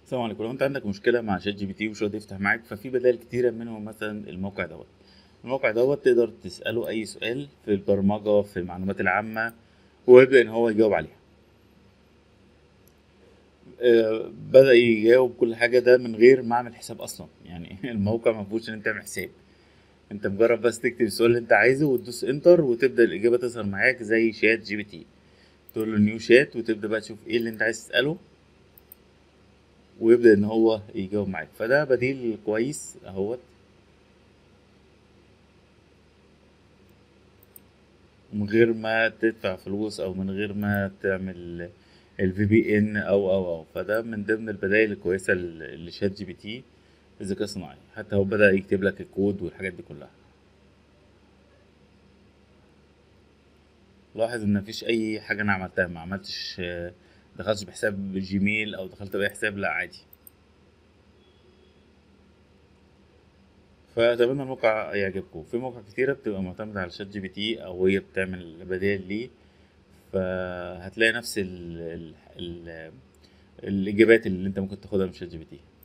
السلام عليكم لو انت عندك مشكله مع شات جي بي تي ومش راضي يفتح معاك ففي بدائل كتيره منهم مثلا الموقع دوت الموقع دوت تقدر تساله اي سؤال في البرمجه في المعلومات العامه ويبدا ان هو يجاوب عليها آه، بدا يجاوب كل حاجه ده من غير ما اعمل حساب اصلا يعني الموقع ما فيهوش ان انت تعمل حساب انت مجرد بس تكتب السؤال اللي انت عايزه وتدوس انتر وتبدا الاجابه تظهر معاك زي شات جي بي تي تقول له نيو شات وتبدا بقى تشوف ايه اللي انت عايز تساله ويبدأ إن هو يجاوب معاك فده بديل كويس أهوت من غير ما تدفع فلوس أو من غير ما تعمل الفي بي ان أو أو أو فده من ضمن البدائل الكويسة ل- لشات جي بي تي الذكاء الصناعي حتى هو بدأ يكتب لك الكود والحاجات دي كلها لاحظ ان مفيش اي حاجه انا عملتها ما عملتش آه، دخلتش بحساب جيميل او دخلت باي حساب لا عادي فأتمنى الموقع يعجبكم في مواقع كتيرة بتبقى معتمدة على شات جي بي تي أو هي بتعمل بدائل ليه فهتلاقي نفس ال ال ال الإجابات اللي أنت ممكن تاخدها من شات جي بي تي